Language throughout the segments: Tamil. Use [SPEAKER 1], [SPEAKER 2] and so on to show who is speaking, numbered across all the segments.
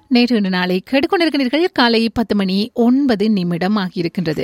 [SPEAKER 1] நேற்று இன்று நாளை கேட்டுக்கொண்டிருக்கிறீர்கள் காலை பத்து மணி ஒன்பது நிமிடம் ஆகியிருக்கின்றது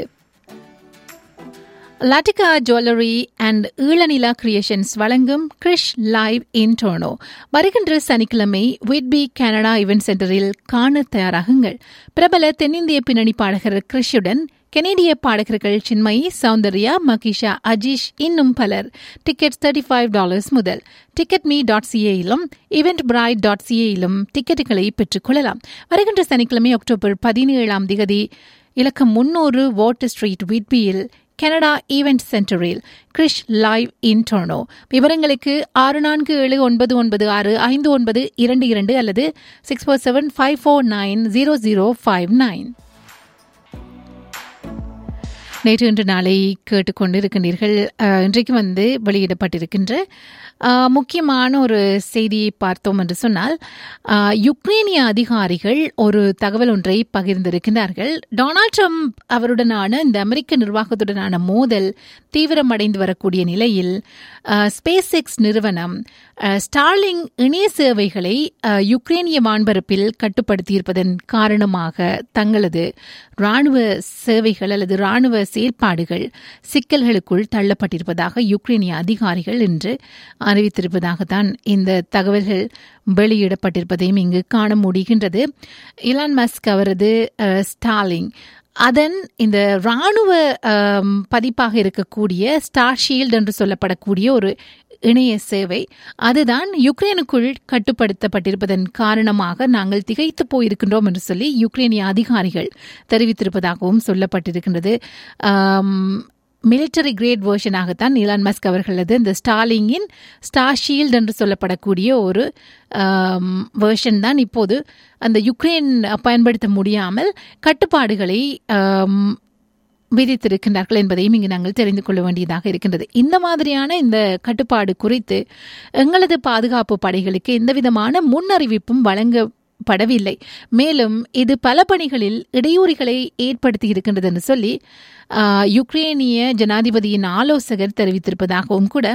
[SPEAKER 1] Latika jewellery and Eelanila creations வழங்கும் கிரிஷ் லைவ் இன் டோனோ வருகின்ற சனிக்கிழமை விட்பி கனடா இவென்ட் சென்டரில் காண தயாராகுங்கள் பிரபல தென்னிந்திய பின்னணி பாடகர் கிரிஷுடன் கெனடிய பாடகர்கள் சின்மயி சௌந்தர்யா மகிஷா அஜீஷ் இன்னும் பலர் டிக்கெட் தேர்ட்டி ஃபைவ் டாலர்ஸ் முதல் டிக்கெட் மீ டாட் சிஏயிலும் இவெண்ட் பிரைட் டாட் சிஏயிலும் டிக்கெட்டுகளை பெற்றுக்கொள்ளலாம் வருகின்ற சனிக்கிழமை அக்டோபர் பதினேழாம் திகதி இலக்கம் முன்னூறு வாட்டர் ஸ்ட்ரீட் விட்பியில் கனடா ஈவெண்ட் சென்டரில் கிரிஷ் லைவ் இன் டொர்னோ விவரங்களுக்கு ஆறு நான்கு ஏழு ஒன்பது ஒன்பது ஆறு ஐந்து ஒன்பது இரண்டு இரண்டு அல்லது six four seven five four nine zero zero five nine நேற்று இன்று நாளை கேட்டுக்கொண்டு இருக்கின்றீர்கள் அஹ், இன்றைக்கு வந்து வெளியிடப்பட்டிருக்கின்ற அஹ், முக்கியமான ஒரு செய்தியை பார்த்தோம் என்று சொன்னால் அஹ், யுக்ரேனிய அதிகாரிகள் ஒரு தகவல் ஒன்றை பகிர்ந்திருக்கின்றார்கள் டொனால்ட் ட்ரம்ப் அவருடனான இந்த அமெரிக்க நிர்வாகத்துடனான மோதல் தீவிரமடைந்து வரக்கூடிய நிலையில் ஸ்பேஸ் எக்ஸ் நிறுவனம் அஹ், ஸ்டார்லிங் இணைய சேவைகளை அஹ், யுக்ரேனிய வான்பரப்பில் கட்டுப்படுத்தியிருப்பதன் காரணமாக தங்களது ராணுவ சேவைகள் அல்லது ராணுவ செயல்பாடுகள் சிக்கல்களுக்குள் தள்ளப்பட்டிருப்பதாக யுக்ரைனிய அதிகாரிகள் இன்று அறிவித்திருப்பதாகத்தான் இந்த தகவல்கள் வெளியிடப்பட்டிருப்பதையும் இங்கு காண முடிகின்றது இலான் மஸ்க் அவரது அஹ், ஸ்டாலிங் அதன் இந்த ராணுவ அம், பதிப்பாக இருக்கக்கூடிய ஸ்டார் ஷீல்ட் என்று சொல்லப்படக்கூடிய ஒரு இணைய சேவை அதுதான் யுக்ரைனுக்குள் கட்டுப்படுத்தப்பட்டிருப்பதன் காரணமாக நாங்கள் திகைத்து போயிருக்கின்றோம் என்று சொல்லி யுக்ரைனிய அதிகாரிகள் தெரிவித்திருப்பதாகவும் சொல்லப்பட்டிருக்கின்றது மிலிட்டரி கிரேட் வேர்ஷனாகத்தான் இலான் மஸ்க் அவர்களது இந்த ஸ்டாலிங்கின் ஸ்டார் ஷீல்ட் என்று சொல்லப்படக்கூடிய ஒரு வேர்ஷன் தான் இப்போது அந்த யுக்ரைன் பயன்படுத்த முடியாமல் கட்டுப்பாடுகளை ஆம், விதித்திருக்கின்றார்கள் என்பதையும் இங்கு நாங்கள் தெரிந்து கொள்ள வேண்டியதாக இருக்கின்றது இந்த மாதிரியான இந்த கட்டுப்பாடு குறித்து எங்களது பாதுகாப்பு படைகளுக்கு எந்தவிதமான முன்னறிவிப்பும் வழங்கப்படவில்லை மேலும் இது பல பணிகளில் இடையூறுகளை ஏற்படுத்தி இருக்கின்றது என்று சொல்லி ஆஹ், யுக்ரேனிய ஜனாதிபதியின் ஆலோசகர் தெரிவித்திருப்பதாகவும் கூட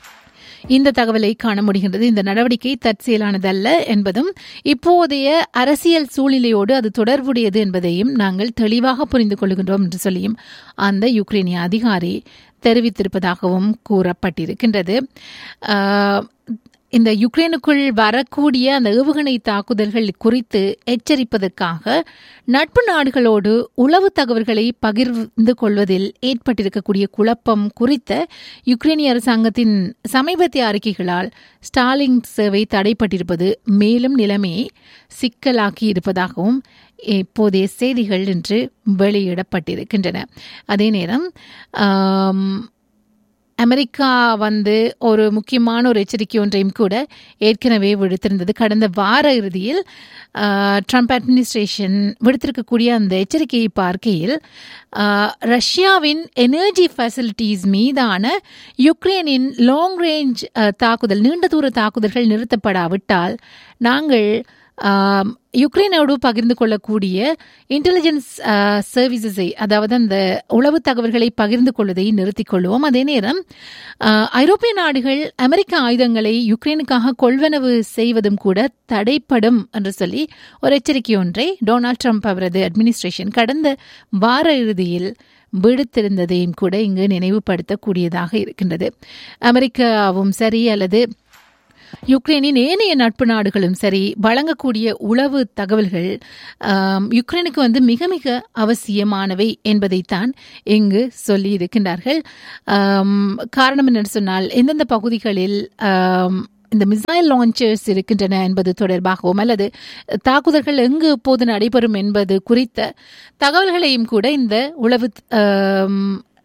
[SPEAKER 1] இந்த தகவலை காண முடிகின்றது இந்த நடவடிக்கை தற்செயலானதல்ல என்பதும் இப்போதைய அரசியல் சூழ்நிலையோடு அது தொடர்புடையது என்பதையும் நாங்கள் தெளிவாக புரிந்து கொள்கின்றோம் என்று சொல்லியும் அந்த யுக்ரைனிய அதிகாரி தெரிவித்திருப்பதாகவும் கூறப்பட்டிருக்கின்றது ஆஹ், இந்த யுக்ரைனுக்குள் வரக்கூடிய அந்த ஏவுகணை தாக்குதல்கள் குறித்து எச்சரிப்பதற்காக நட்பு நாடுகளோடு உளவு தகவல்களை பகிர்ந்து கொள்வதில் ஏற்பட்டிருக்கக்கூடிய குழப்பம் குறித்த யுக்ரைனிய அரசாங்கத்தின் சமீபத்திய அறிக்கைகளால் ஸ்டாலின் சேவை தடைப்பட்டிருப்பது மேலும் நிலைமையை சிக்கலாக்கி இருப்பதாகவும் இப்போதைய செய்திகள் இன்று வெளியிடப்பட்டிருக்கின்றன அதே நேரம் ஆம், அமெரிக்கா வந்து ஒரு முக்கியமான ஒரு எச்சரிக்கை ஒன்றையும் கூட ஏற்கனவே விடுத்திருந்தது கடந்த வார இறுதியில் ஆஹ், ட்ரம்ப் அட்மினிஸ்ட்ரேஷன் விடுத்திருக்கக்கூடிய அந்த எச்சரிக்கையை பார்க்கையில் ஆஹ், ரஷ்யாவின் எனர்ஜி ஃபெசிலிட்டிஸ் மீதான யுக்ரைனின் லாங் ரேஞ்ச் தாக்குதல் நீண்ட தூர தாக்குதல்கள் நிறுத்தப்படாவிட்டால் நாங்கள் ஆம், யுக்ரைனோடு பகிர்ந்து கொள்ளக்கூடிய இன்டெலிஜென்ஸ் சர்வீசஸை அதாவது அந்த உளவு தகவல்களை பகிர்ந்து கொள்வதை நிறுத்திக் கொள்வோம் அதே நேரம் ஆ, ஐரோப்பிய நாடுகள் அமெரிக்க ஆயுதங்களை யுக்ரைனுக்காக கொள்வனவு செய்வதும் கூட தடைப்படும் என்று சொல்லி ஒரு எச்சரிக்கை ஒன்றை டொனால்ட் ட்ரம்ப் அவரது அட்மினிஸ்ட்ரேஷன் கடந்த வார இறுதியில் விடுத்திருந்ததையும் கூட இங்கு நினைவுபடுத்தக்கூடியதாக இருக்கின்றது அமெரிக்காவும் சரி அல்லது யுக்ரைனின் ஏனைய நட்பு நாடுகளும் சரி வழங்கக்கூடிய உளவு தகவல்கள் ஆம், யுக்ரைனுக்கு வந்து மிக மிக அவசியமானவை என்பதைத்தான் இங்கு சொல்லி இருக்கின்றார்கள் ஆம், காரணம் என்னென்னு சொன்னால் எந்தெந்த பகுதிகளில் ஆம், இந்த மிசைல் லான்ச்சர்ஸ் இருக்கின்றன என்பது தொடர்பாகவும் அல்லது தாக்குதல்கள் எங்கு எப்போது நடைபெறும் என்பது குறித்த தகவல்களையும் கூட இந்த உளவு ஆம்,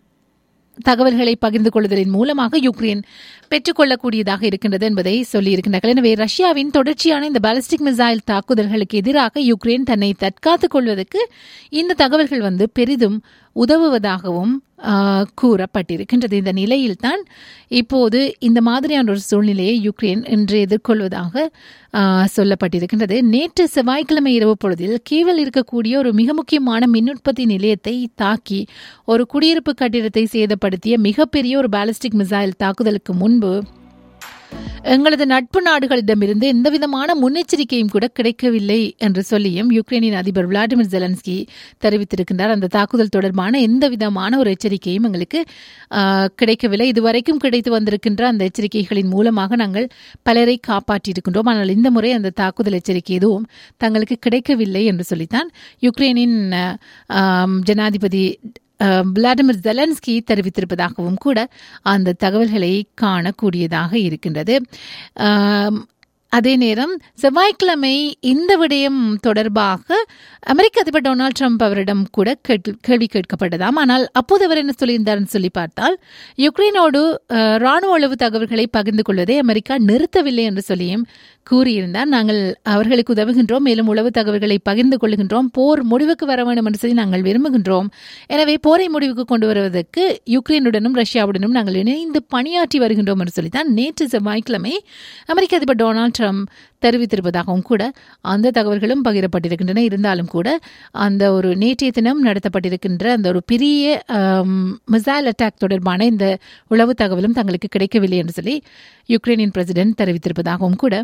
[SPEAKER 1] தகவல்களை பகிர்ந்து கொள்வதன் மூலமாக யுக்ரைன் பெற்றுக்கொள்ளக்கூடியதாக இருக்கின்றது என்பதை சொல்லியிருக்கின்றார்கள் எனவே ரஷ்யாவின் தொடர்ச்சியான இந்த பாலிஸ்டிக் மிசைல் தாக்குதல்களுக்கு எதிராக யுக்ரைன் தன்னை தற்காத்துக் கொள்வதற்கு இந்த தகவல்கள் வந்து பெரிதும் உதவுவதாகவும் ஆஹ், கூறப்பட்டிருக்கின்றது இந்த நிலையில்தான் இப்போது இந்த மாதிரியான ஒரு சூழ்நிலையை யுக்ரைன் இன்று எதிர்கொள்வதாக ஆஹ், சொல்லப்பட்டிருக்கின்றது நேற்று செவ்வாய்க்கிழமை இரவு பொழுதில் கீவில் இருக்கக்கூடிய ஒரு மிக முக்கியமான மின் உற்பத்தி நிலையத்தை தாக்கி ஒரு குடியிருப்பு கட்டிடத்தை சேதப்படுத்திய மிகப்பெரிய ஒரு பாலிஸ்டிக் மிசைல் தாக்குதலுக்கு முன்பு எங்களது நட்பு நாடுகளிடமிருந்து எந்தவிதமான முன்னெச்சரிக்கையும் கூட கிடைக்கவில்லை என்று சொல்லியும் யுக்ரைனின் அதிபர் விளாடிமிர் ஜெலன்ஸ்கி தெரிவித்திருக்கின்றார் அந்த தாக்குதல் தொடர்பான எந்த விதமான ஒரு எச்சரிக்கையும் எங்களுக்கு ஆஹ், கிடைக்கவில்லை இதுவரைக்கும் கிடைத்து வந்திருக்கின்ற அந்த எச்சரிக்கைகளின் மூலமாக நாங்கள் பலரை காப்பாற்றியிருக்கின்றோம் ஆனால் இந்த முறை அந்த தாக்குதல் எச்சரிக்கை எதுவும் தங்களுக்கு கிடைக்கவில்லை என்று சொல்லித்தான் யுக்ரைனின் ஆஹ், ஆம், ஜனாதிபதி அஹ், விளாடிமிர் ஜெலன்ஸ்கி தெரிவித்திருப்பதாகவும் கூட அந்த தகவல்களை காணக்கூடியதாக இருக்கின்றது ஆம், அதே நேரம் செவ்வாய்க்கிழமை இந்த விடயம் தொடர்பாக அமெரிக்க அதிபர் டொனால்ட் ட்ரம்ப் அவரிடம் கூட கேட்டு- கேள்வி கேட்கப்பட்டதாம் ஆனால் அப்போது அவர் என்ன சொல்லியிருந்தார்னு சொல்லி பார்த்தால் யுக்ரைனோடு அஹ், ராணுவ உளவு தகவல்களை பகிர்ந்து கொள்வதை அமெரிக்கா நிறுத்தவில்லை என்று சொல்லியும் கூறியிருந்தார் நாங்கள் அவர்களுக்கு உதவுகின்றோம் மேலும் உளவு தகவல்களை பகிர்ந்து கொள்கின்றோம் போர் முடிவுக்கு வர வேண்டும் என்று சொல்லி நாங்கள் விரும்புகின்றோம் எனவே போரை முடிவுக்கு கொண்டு வருவதற்கு யுக்ரைனுடனும் ரஷ்யாவுடனும் நாங்கள் இணைந்து பணியாற்றி வருகின்றோம் என்று சொல்லித்தான் நேற்று செவ்வாய்க்கிழமை அமெரிக்க அதிபர் டொனால்ட் ட்ரம்ப் தெரிவித்திருப்பதாகவும் கூட அந்த தகவல்களும் பகிரப்பட்டிருக்கின்றன இருந்தாலும் கூட அந்த ஒரு நேற்றைய தினம் நடத்தப்பட்டிருக்கின்ற அந்த ஒரு பெரிய மிசைல் அட்டாக் தொடர்பான இந்த உளவு தகவலும் தங்களுக்கு கிடைக்கவில்லை என்று சொல்லி யுக்ரைனின் பிரசிடென்ட் தெரிவித்திருப்பதாகவும் கூட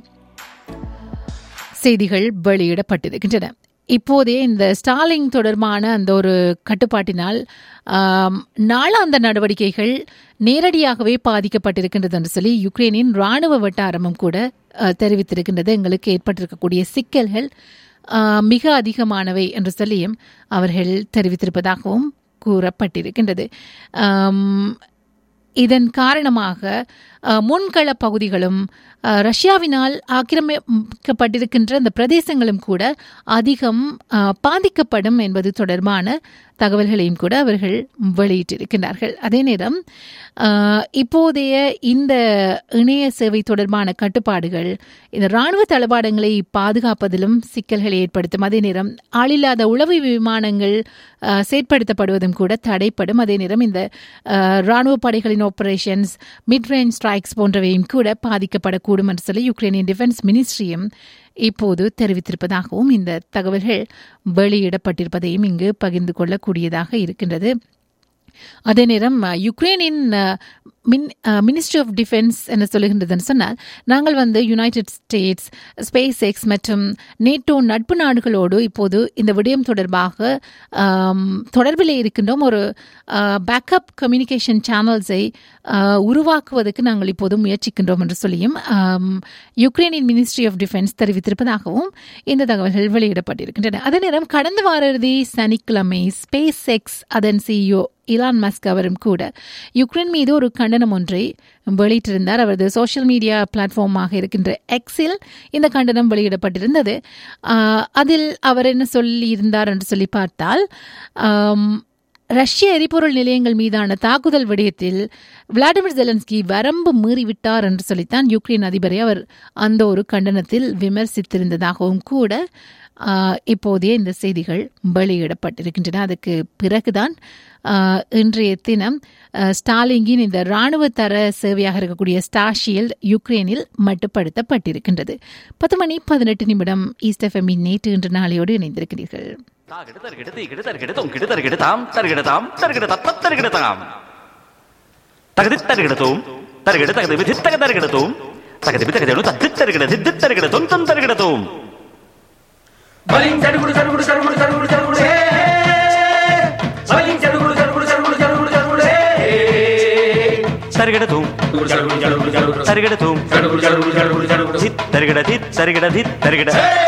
[SPEAKER 1] செய்திகள் வெளியிடப்பட்டிருக்கின்றன இப்போதே இந்த ஸ்டாலிங் தொடர்பான அந்த ஒரு கட்டுப்பாட்டினால் ஆம், நாளாந்த நடவடிக்கைகள் நேரடியாகவே பாதிக்கப்பட்டிருக்கின்றது என்று சொல்லி யுக்ரைனின் ராணுவ வட்டாரமும் கூட அஹ், தெரிவித்திருக்கின்றது எங்களுக்கு ஏற்பட்டிருக்கக்கூடிய சிக்கல்கள் ஆஹ், மிக அதிகமானவை என்று சொல்லியும் அவர்கள் தெரிவித்திருப்பதாகவும் கூறப்பட்டிருக்கின்றது ஆம், இதன் காரணமாக அஹ், முன்கள பகுதிகளும் அஹ், ரஷ்யாவினால் ஆக்கிரமிக்கப்பட்டிருக்கின்ற அந்த பிரதேசங்களும் கூட அதிகம் அஹ், பாதிக்கப்படும் என்பது தொடர்பான தகவல்களையும் கூட அவர்கள் வெளியிட்டிருக்கின்றார்கள் அதே நேரம் அஹ், இப்போதைய இந்த இணைய சேவை தொடர்பான கட்டுப்பாடுகள் இந்த இராணுவ தளபாடங்களை பாதுகாப்பதிலும் சிக்கல்களை ஏற்படுத்தும் அதே நேரம் ஆளில்லாத உளவு விமானங்கள் அஹ், செயற்படுத்தப்படுவதும் கூட தடைப்படும் அதே நேரம் இந்த அஹ், இராணுவ படைகளின் ஆபரேஷன்ஸ் மிட் ரேஞ்ச் ஸ்ட்ரைக்ஸ் போன்றவையும் கூட பாதிக்கப்படக்கூடும் என்று சொல்லி யுக்ரைனின் டிஃபென்ஸ் மினிஸ்ட்ரியும் இப்போது தெரிவித்திருப்பதாகவும் இந்த தகவல்கள் வெளியிடப்பட்டிருப்பதையும் இங்கு பகிர்ந்து கொள்ளக்கூடியதாக இருக்கின்றது அதே நேரம் அஹ், யுக்ரைனின் அஹ், மின் மினிஸ்ட்ரி ஆஃப் டிஃபென்ஸ் என்ன சொல்லுகின்றதுன்னு சொன்னால் நாங்கள் வந்து யுனைடெட் ஸ்டேட்ஸ் ஸ்பேஸ் எக்ஸ் மற்றும் நேட்டோ நட்பு நாடுகளோடு இப்போது இந்த விடயம் தொடர்பாக ஆம், தொடர்பிலே இருக்கின்றோம் ஒரு பேக்கப் கம்யூனிகேஷன் சேனல்ஸை உருவாக்குவதற்கு நாங்கள் இப்போது முயற்சிக்கின்றோம் என்று சொல்லியும் ஆம், யுக்ரைனின் மினிஸ்ட்ரி ஆஃப் டிஃபென்ஸ் தெரிவித்திருப்பதாகவும் இந்த தகவல்கள் வெளியிடப்பட்டிருக்கின்றன அதே நேரம் கடந்த வார இறுதி சனிக்கிழமை ஸ்பேஸ் எக்ஸ் அதன் சிஇஓ இலான் மஸ்க் அவரும் கூட யுக்ரைன் மீது ஒரு கண்டனம் ஒன்றை வெளியிட்டிருந்தார் அவரது சோஷியல் மீடியா பிளாட்ஃபார்மாக இருக்கின்ற எக்ஸில் இந்த கண்டனம் வெளியிடப்பட்டிருந்தது ஆஹ், அதில் அவர் என்ன சொல்லியிருந்தார் என்று சொல்லி பார்த்தால் ஆம், ரஷ்ய எரிபொருள் நிலையங்கள் மீதான தாக்குதல் விடயத்தில் விளாடிமிர் ஜெலன்ஸ்கி வரம்பு மீறிவிட்டார் என்று சொல்லித்தான் யுக்ரைன் அதிபரை அவர் அந்த ஒரு கண்டனத்தில் விமர்சித்திருந்ததாகவும் கூட ஆஹ், இப்போதைய இந்த செய்திகள் வெளியிடப்பட்டிருக்கின்றன அதுக்கு பிறகுதான் ஆஹ், இன்றைய தினம் ஆஹ், ஸ்டாலிங்கின் இந்த ராணுவ தர சேவையாக இருக்கக்கூடிய ஸ்டாஷியல் யுக்ரைனில் மட்டுப்படுத்தப்பட்டிருக்கின்றது பத்து மணி பதினெட்டு நிமிடம் ஈஸ்ட் எஃப்எம்மின் நேற்று இன்று நாளையோடு இணைந்திருக்கிறீர்கள்
[SPEAKER 2] தாகிடு தருகிடு தீகிடு தருகிடு தொங்கிடு தருகிடு தாம் தருகிடு தாம் தருகிடு தத்த தருகிடு தாம் தகுதி தருகிடு தூம் தருகிடு தகுதி விதி தக தருகிடு தூம் தகுதி விதி தகுதி தத்தி தருகிடு தித்தி தருகிடு தொம் தொம் தருகிடு தூம்
[SPEAKER 3] బలింగ్ చడుగుడు చడుగుడు చడుగుడు చడుగుడు చడుగుడు హే బలింగ్ చడుగుడు చడుగుడు చడుగుడు చడుగుడు చడుగుడు హే
[SPEAKER 2] தருகிடு தூம்
[SPEAKER 3] చడుగుడు చడుగుడు చడుగుడు చడుగుడు
[SPEAKER 2] தருகிடு தூம்
[SPEAKER 3] చడుగుడు చడుగుడు చడుగుడు చడుగుడు
[SPEAKER 2] தித் தருகிட தித் தருகிட தித் தருகிட